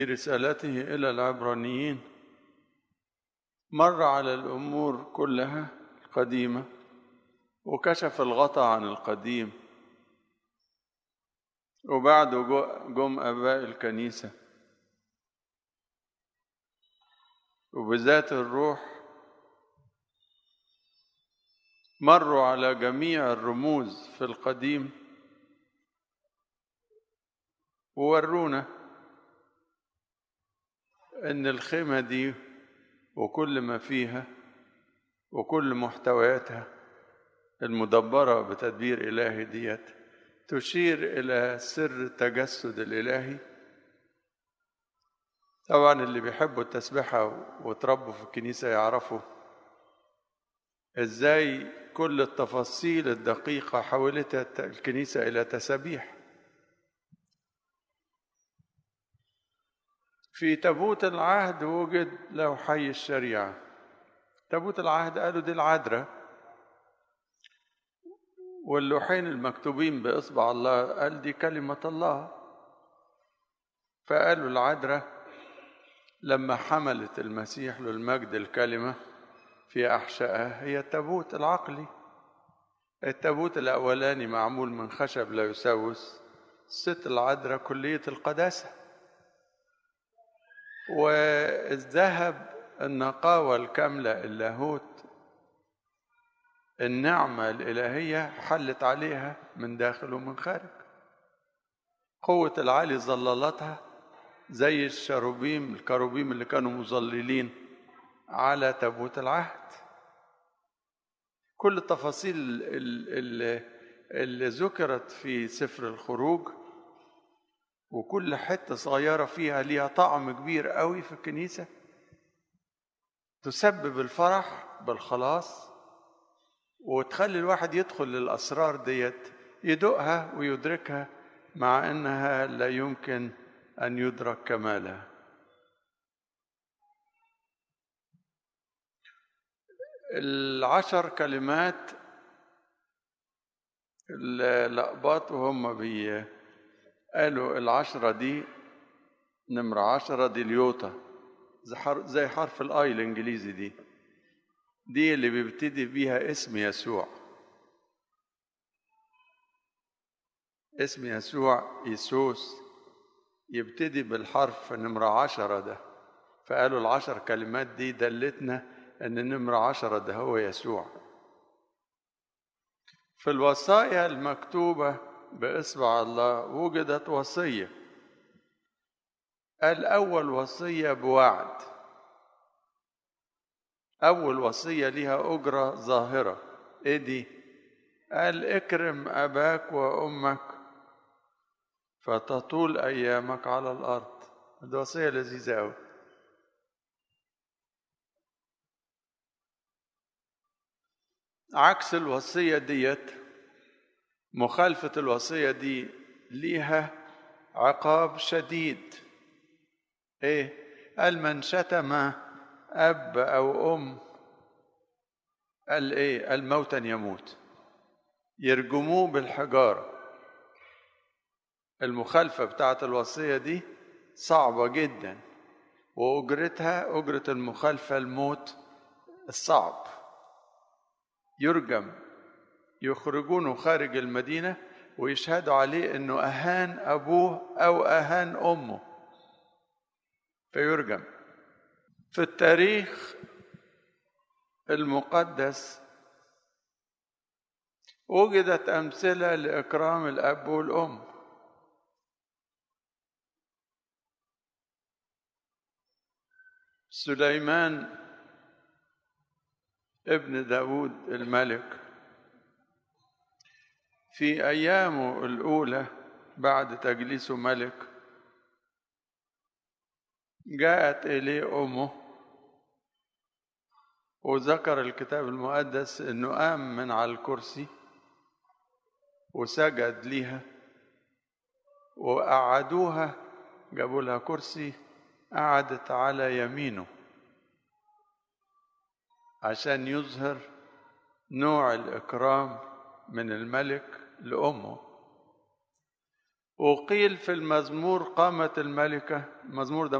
في رسالته إلى العبرانيين مر على الأمور كلها القديمة وكشف الغطاء عن القديم وبعده جم آباء الكنيسة وبذات الروح مروا على جميع الرموز في القديم وورونا ان الخيمه دي وكل ما فيها وكل محتوياتها المدبره بتدبير الهي ديت تشير الى سر التجسد الالهي طبعا اللي بيحبوا التسبيحه وتربوا في الكنيسه يعرفوا ازاي كل التفاصيل الدقيقه حولتها الكنيسه الى تسابيح في تابوت العهد وجد له حي الشريعة تابوت العهد قالوا دي العذراء واللوحين المكتوبين بإصبع الله قال دي كلمة الله فقالوا العذراء لما حملت المسيح للمجد الكلمة في أحشائها هي التابوت العقلي التابوت الأولاني معمول من خشب لا يسوس الست العذراء كلية القداسة والذهب النقاوة الكاملة اللاهوت النعمة الإلهية حلت عليها من داخل ومن خارج قوة العالي ظللتها زي الشروبيم الكروبيم اللي كانوا مظللين على تابوت العهد كل التفاصيل اللي, اللي ذكرت في سفر الخروج وكل حتة صغيرة فيها ليها طعم كبير قوي في الكنيسة تسبب الفرح بالخلاص وتخلي الواحد يدخل للأسرار ديت يدوقها ويدركها مع أنها لا يمكن أن يدرك كمالها العشر كلمات الأقباط وهم بي قالوا العشرة دي نمرة عشرة دي اليوتا زي حرف الآي الإنجليزي دي دي اللي بيبتدي بيها اسم يسوع اسم يسوع يسوس يبتدي بالحرف نمرة عشرة ده فقالوا العشر كلمات دي دلتنا ان نمرة عشرة ده هو يسوع في الوصايا المكتوبة بإصبع الله وجدت وصية الأول وصية بوعد أول وصية ليها أجرة ظاهرة إيه دي؟ قال اكرم أباك وأمك فتطول أيامك على الأرض دي وصية لذيذة أوي عكس الوصية ديت مخالفة الوصية دي ليها عقاب شديد ايه قال من شتم اب او ام قال ايه قال موتا يموت يرجموه بالحجارة المخالفة بتاعت الوصية دي صعبة جدا وأجرتها أجرة المخالفة الموت الصعب يرجم يخرجونه خارج المدينة ويشهدوا عليه انه اهان ابوه او اهان امه فيرجم في التاريخ المقدس وجدت امثله لاكرام الاب والام سليمان ابن داود الملك في أيامه الأولى بعد تجليسه ملك جاءت إليه أمه وذكر الكتاب المقدس إنه قام من على الكرسي وسجد ليها وقعدوها جابوا لها كرسي قعدت على يمينه عشان يظهر نوع الإكرام من الملك لأمه وقيل في المزمور قامت الملكة المزمور ده